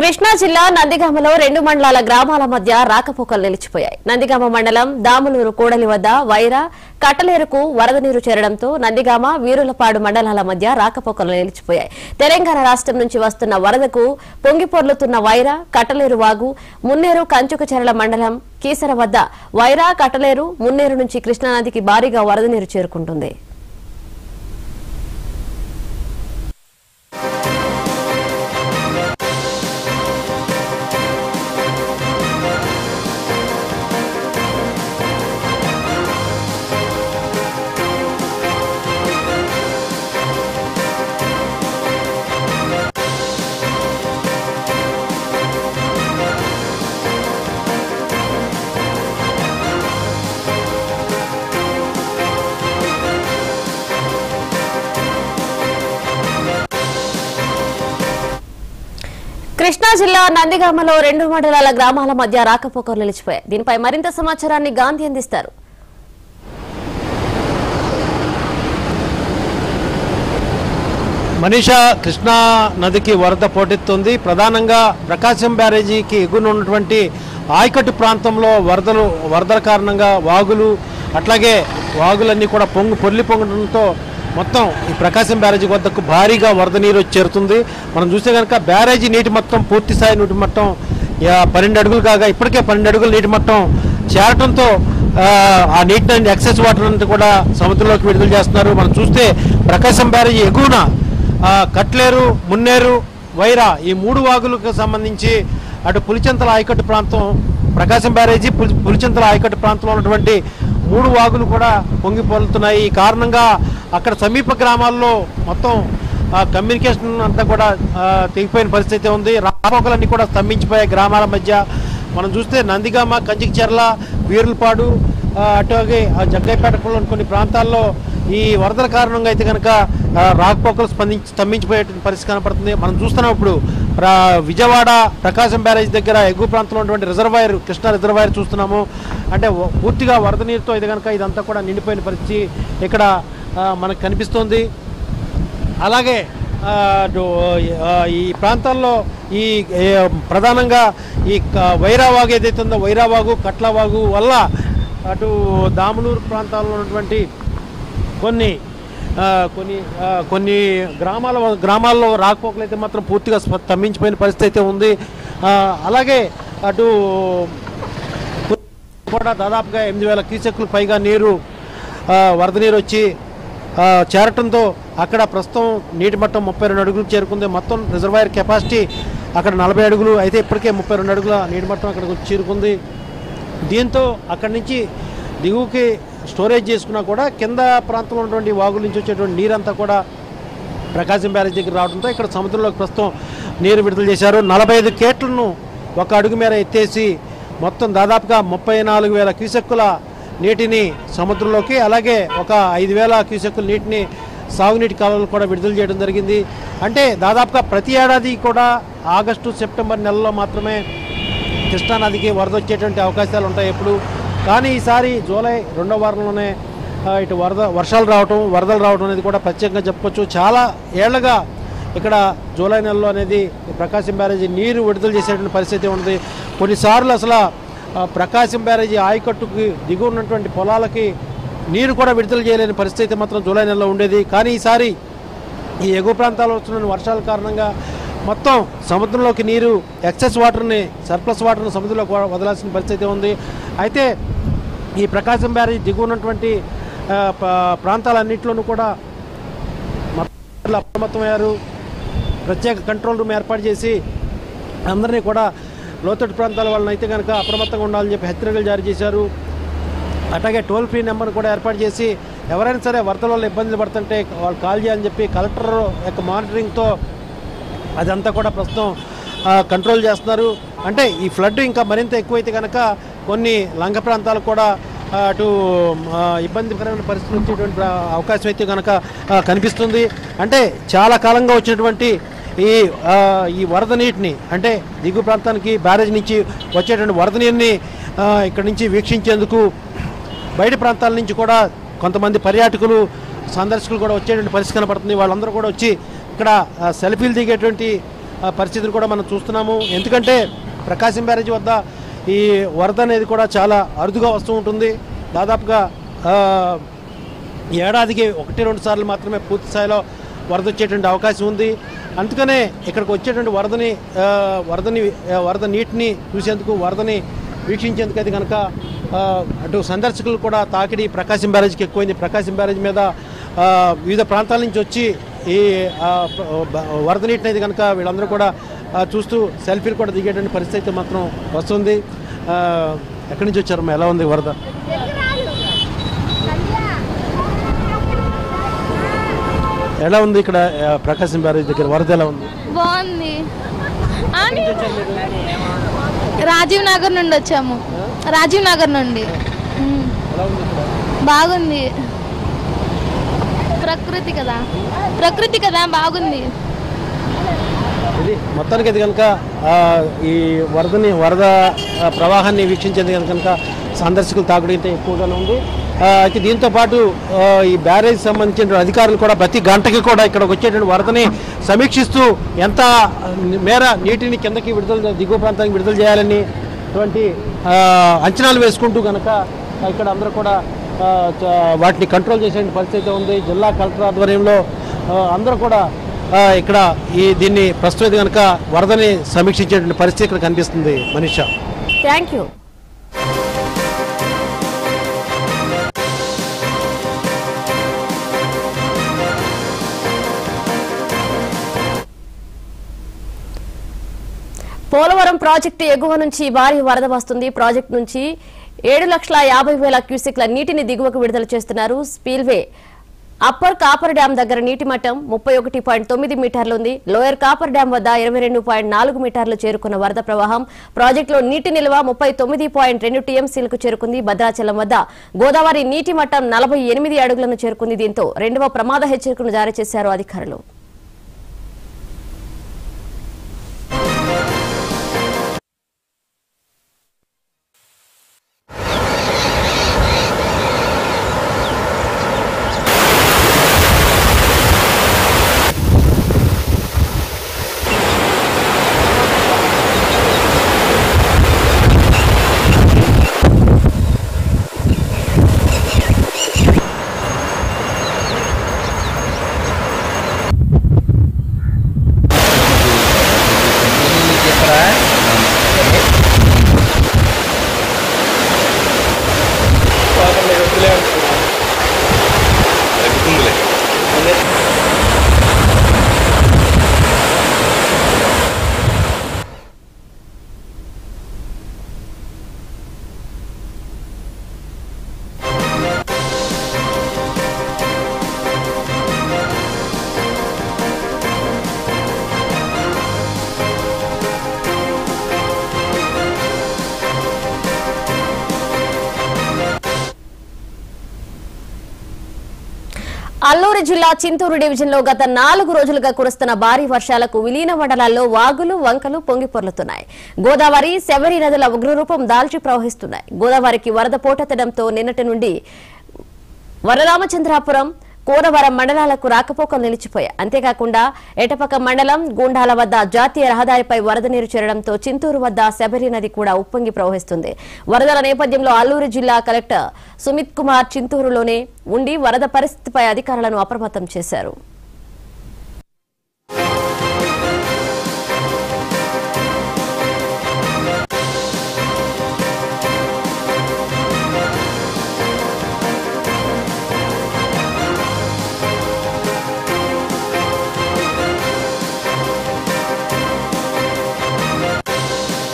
కృష్ణా జిల్లా నందిగామలో రెండు మండలాల గ్రామాల మధ్య రాకపోకలు నిలిచిపోయాయి నందిగామ మండలం దాములూరు కూడలి వద్ద వైర కట్టలేరుకు వరద నీరు చేరడంతో నందిగామ వీరులపాడు మండలాల మధ్య రాకపోకలు నిలిచిపోయాయి తెలంగాణ రాష్ట్రం నుంచి వస్తున్న వరదకు పొంగిపొర్లుతున్న వైర కట్టలేరు వాగు మున్నేరు కంచుకచెరల మండలం కీసర వద్ద వైరా కట్టలేరు మున్నేరు నుంచి కృష్ణానదికి భారీగా వరద నీరు చేరుకుంటుంది కృష్ణా జిల్లా నందిగామలో రెండు మండలాల గ్రామాల మధ్య రాకపోకలు నిలిచిపోయాయి దీనిపై మరింత సమాచారాన్ని గాంధీ అందిస్తారు మనీషా కృష్ణా నదికి వరద పోటెత్తుంది ప్రధానంగా ప్రకాశం బ్యారేజీకి ఎగున ఉన్నటువంటి ఆయకట్టు ప్రాంతంలో వరదలు వరదల కారణంగా వాగులు అట్లాగే వాగులన్నీ కూడా పొంగు పొర్లి పొంగడంతో మొత్తం ఈ ప్రకాశం బ్యారేజీ వద్దకు భారీగా వరద నీరు వచ్చి చేరుతుంది మనం చూస్తే కనుక బ్యారేజీ నీటి మొత్తం పూర్తి స్థాయి నీటి మొత్తం యా, పన్నెండు అడుగులు కాగా ఇప్పటికే పన్నెండు అడుగుల నీటి మొత్తం చేరటంతో ఆ, ఆ నీటిని ఎక్సెస్ వాటర్ అంతా కూడా సముద్రంలోకి విడుదల చేస్తున్నారు మనం చూస్తే ప్రకాశం బ్యారేజీ ఎగువన ఆ, కట్లేరు మున్నేరు వైరా ఈ మూడు వాగులకు సంబంధించి అటు పులిచెంతల ఆయకట్టు ప్రాంతం ప్రకాశం బ్యారేజీ పులి పులిచెంతల ఆయకట్టు ప్రాంతంలో ఉన్నటువంటి మూడు వాగులు కూడా పొంగిపోలుతున్నాయి ఈ కారణంగా అక్కడ సమీప గ్రామాల్లో మొత్తం ఆ, కమ్యూనికేషన్ అంతా కూడా ఆ, తెగిపోయిన పరిస్థితి ఉంది రాపోకలన్నీ కూడా స్తంభించిపోయాయి గ్రామాల మధ్య మనం చూస్తే నందిగామ కంచికిచెర్ల వీరులపాడు ఆ, అట్లాగే ఆ జగ్గైపేటలో కొన్ని ప్రాంతాల్లో ఈ వరదల కారణంగా అయితే కనుక ఆ, రాకపోకలు స్పందించి స్తంభించిపోయే పరిస్థితి కనపడుతుంది మనం చూస్తున్నాం ఇప్పుడు ప్ర- విజయవాడ ప్రకాశం బ్యారేజ్ దగ్గర ఎగువ ప్రాంతంలో ఉన్నటువంటి రిజర్వాయర్ కృష్ణా రిజర్వాయర్ చూస్తున్నాము అంటే వ- పూర్తిగా వరద నీరుతో ఇది కనుక ఇదంతా కూడా నిండిపోయిన పరిస్థితి ఇక్కడ ఆ, మనకు కనిపిస్తోంది అలాగే ఆ, అటు, ఆ, ఈ ప్రాంతాల్లో ఈ ఏ, ప్రధానంగా ఈ క- వైరావాగు ఏదైతే ఉందో వైరావాగు కట్లవాగు వల్ల అటు దాములూరు ప్రాంతాల్లో ఉన్నటువంటి కొన్ని ఆ, కొన్ని ఆ, కొన్ని గ్రామాల గ్రామాల్లో రాకపోకలు అయితే మాత్రం పూర్తిగా స్ప- స్తంభించిపోయిన పరిస్థితి అయితే ఉంది ఆ, అలాగే అటు కూడా దాదాపుగా ఎనిమిది వేల క్యూసెక్లు పైగా నీరు ఆ, వరద నీరు వచ్చి ఆ, చేరటంతో అక్కడ ప్రస్తుతం నీటి మట్టం ముప్పై రెండు అడుగులు చేరుకుంది మొత్తం రిజర్వాయర్ కెపాసిటీ అక్కడ నలభై అడుగులు అయితే ఇప్పటికే ముప్పై రెండు అడుగుల నీటి మట్టం అక్కడికి వచ్చి చేరుకుంది దీంతో అక్కడి నుంచి దిగువకి స్టోరేజ్ చేసుకున్నా కూడా కింద ప్రాంతంలో ఉన్నటువంటి వాగుల నుంచి వచ్చేటువంటి నీరంతా కూడా ప్రకాశం బ్యారేజ్ దగ్గర రావడంతో ఇక్కడ సముద్రంలోకి ప్రస్తుతం నీరు విడుదల చేశారు నలభై ఐదు కేట్లను ఒక అడుగు మేర ఎత్తేసి మొత్తం దాదాపుగా ముప్పై నాలుగు వేల క్యూసెక్కుల నీటిని సముద్రంలోకి అలాగే ఒక ఐదు వేల క్యూసెక్కుల నీటిని సాగునీటి కాలువలు కూడా విడుదల చేయడం జరిగింది అంటే దాదాపుగా ప్రతి ఏడాది కూడా ఆగస్టు సెప్టెంబర్ నెలలో మాత్రమే కృష్ణానదికి వరద వచ్చేటువంటి అవకాశాలు ఉంటాయి ఎప్పుడు కానీ ఈసారి జూలై రెండో వారంలోనే ఆ, ఇటు వరద వర్షాలు రావటం వరదలు రావడం అనేది కూడా ప్రత్యేకంగా చెప్పుకోవచ్చు చాలా ఏళ్లగా ఇక్కడ జూలై నెలలో అనేది ఈ ప్రకాశం బ్యారేజీ నీరు విడుదల చేసేటువంటి పరిస్థితి ఉంది కొన్నిసార్లు అసలు ఆ, ప్రకాశం బ్యారేజీ ఆయకట్టుకి దిగు ఉన్నటువంటి పొలాలకి నీరు కూడా విడుదల చేయలేని పరిస్థితి మాత్రం జూలై నెలలో ఉండేది కానీ ఈసారి ఈ ఎగువ ప్రాంతాల్లో వస్తున్న వర్షాల కారణంగా మొత్తం సముద్రంలోకి నీరు ఎక్సెస్ వాటర్ని సర్ప్లస్ వాటర్ని సముద్రంలోకి వ- వదలాల్సిన పరిస్థితి ఉంది అయితే ఈ ప్రకాశం బ్యారేజ్ దిగువ ఉన్నటువంటి ఆ, ప- ప్రాంతాలన్నింటిలోనూ కూడా మొత్తం అప్రమత్తమయ్యారు ప్రత్యేక కంట్రోల్ రూమ్ ఏర్పాటు చేసి అందరినీ కూడా లోతట్టు ప్రాంతాల వాళ్ళని అయితే కనుక అప్రమత్తంగా ఉండాలని చెప్పి హెచ్చరికలు జారీ చేశారు అట్లాగే టోల్ ఫ్రీ నెంబర్ కూడా ఏర్పాటు చేసి ఎవరైనా సరే వరదల వల్ల ఇబ్బందులు పడుతుంటే వాళ్ళు కాల్ చేయాలని చెప్పి కలెక్టర్ యొక్క మానిటరింగ్తో అదంతా కూడా ప్రస్తుతం ఆ, కంట్రోల్ చేస్తున్నారు అంటే ఈ ఫ్లడ్ ఇంకా మరింత ఎక్కువైతే కనుక కొన్ని లంక ప్రాంతాలకు కూడా ఆ, అటు ఆ, ఇబ్బందికరమైన పరిస్థితులు వచ్చేటువంటి ప్ర- అవకాశం అయితే కనుక ఆ, కనిపిస్తుంది అంటే చాలా కాలంగా వచ్చినటువంటి ఈ ఆ, ఈ వరద నీటిని అంటే దిగు ప్రాంతానికి బ్యారేజ్ నుంచి వచ్చేటువంటి వరద నీరుని ఆ, ఇక్కడి నుంచి వీక్షించేందుకు బయట ప్రాంతాల నుంచి కూడా కొంతమంది పర్యాటకులు సందర్శకులు కూడా వచ్చేటువంటి పరిస్థితి కనపడుతుంది వాళ్ళందరూ కూడా వచ్చి ఇక్కడ ఆ, సెల్ఫీలు దిగేటువంటి ఆ, పరిస్థితిని కూడా మనం చూస్తున్నాము ఎందుకంటే ప్రకాశం బ్యారేజ్ వద్ద ఈ వరద అనేది కూడా చాలా అరుదుగా వస్తూ ఉంటుంది దాదాపుగా ఆ, ఏడాదికి ఒకటి రెండు సార్లు మాత్రమే పూర్తి స్థాయిలో వరద వచ్చేటువంటి అవకాశం ఉంది అందుకనే ఇక్కడికి వచ్చేటువంటి వరదని ఆ, వరదని ఆ, వరద నీటిని చూసేందుకు వరదని వీక్షించేందుకు అయితే కనుక ఆ, అటు సందర్శకులు కూడా తాకిడి ప్రకాశం బ్యారేజ్కి ఎక్కువైంది ప్రకాశం బ్యారేజ్ మీద ఆ, వివిధ ప్రాంతాల నుంచి వచ్చి ఈ ఆ, ప- బ- వరద నీటిని అయితే కనుక వీళ్ళందరూ కూడా ఆ, చూస్తూ సెల్ఫీలు కూడా దిగేటువంటి పరిస్థితి అయితే మాత్రం వస్తుంది ఆ, ఎక్కడి నుంచి వచ్చారమ్మా ఎలా ఉంది వరద ఎలా ఉంది ఇక్కడ ఆ, ప్రకాశం బ్యారేజ్ దగ్గర వరద ఎలా ఉంది బాగుంది అని రాజీవ్ నగర్ నుండి వచ్చాము రాజీవ్ నగర్ నుండి ఉమ్. ఎలా ఉంది ఇక్కడ బాగుంది ప్రకృతి కదా ప్రకృతి కదా బాగుంది ఇది మొత్తానికి అది కనుక ఆ, ఈ వరదని వరద ఆ, ప్రవాహాన్ని వీక్షించేది కనుక సందర్శకులు తాకుడు అయితే ఎక్కువగానే ఉంది ఆ, అయితే దీంతో పాటు ఆ, ఈ బ్యారేజ్ సంబంధించిన అధికారులు కూడా ప్రతి గంటకి కూడా ఇక్కడ వచ్చేటువంటి వరదని సమీక్షిస్తూ ఎంత మేర నీటిని కిందకి విడుదల దిగువ ప్రాంతానికి విడుదల చేయాలని అటువంటి ఆ, అంచనాలు వేసుకుంటూ కనుక ఇక్కడ అందరూ కూడా ఆ, చ- వాటిని కంట్రోల్ చేసే పరిస్థితి ఉంది జిల్లా కలెక్టర్ ఆధ్వర్యంలో ఆ, అందరూ కూడా ఆ, ఇక్కడ ఈ దీన్ని ప్రస్తుతం కనుక వరదని సమీక్షించేటువంటి పరిస్థితి ఇక్కడ కనిపిస్తుంది Manisha thank you Polavaram project ఎగువ నుంచి భారీ వరద వస్తుంది ప్రాజెక్టు నుంచి ఏడు లక్షల యాభై వేల క్యూసెక్ల నీటిని దిగువకు విడుదల చేస్తున్నారు స్పీల్వే అప్పర్ కాపర్ డ్యాం దగ్గర నీటి మట్టం ముప్పై ఒకటి పాయింట్ తొమ్మిది మీటర్లు ఉంది లోయర్ కాపర్ డ్యాం వద్ద ఇరవై రెండు పాయింట్ నాలుగు మీటర్లు చేరుకున్న వరద ప్రవాహం ప్రాజెక్టులో నీటి నిల్వ ముప్పై తొమ్మిది పాయింట్ రెండు టీఎంసీలకు చేరుకుంది భద్రాచలం వద్ద గోదావరి నీటి మట్టం నలభై ఎనిమిది అడుగులను చేరుకుంది దీంతో రెండవ ప్రమాద హెచ్చరికను జారీ చేశారు అధికారులు అల్లూరు జిల్లా చింతూరు డివిజన్లో గత నాలుగు రోజులుగా కురుస్తున్న భారీ వర్షాలకు విలీన మండలాల్లో వాగులు వంకలు పొంగి పొర్లుతున్నాయి గోదావరి శబరి నదుల ఉగ్రరూపం దాల్చి ప్రవహిస్తున్నాయి గోదావరికి వరద పోటెత్తడంతో నిన్నటి నుండి వరరామచంద్రాపురం కోనవరం మండలాలకు రాకపోకలు నిలిచిపోయాయి అంతేకాకుండా ఎటపక మండలం గూండాల వద్ద జాతీయ రహదారిపై వరద నీరు చేరడంతో చింతూరు వద్ద శబరి నది కూడా ఉప్పొంగి ప్రవహిస్తుంది వరదల నేపథ్యంలో అల్లూరు జిల్లా కలెక్టర్ సుమిత్ కుమార్ చింతూరులోనే ఉండి వరద పరిస్థితిపై అధికారులను అప్రమత్తం చేశారు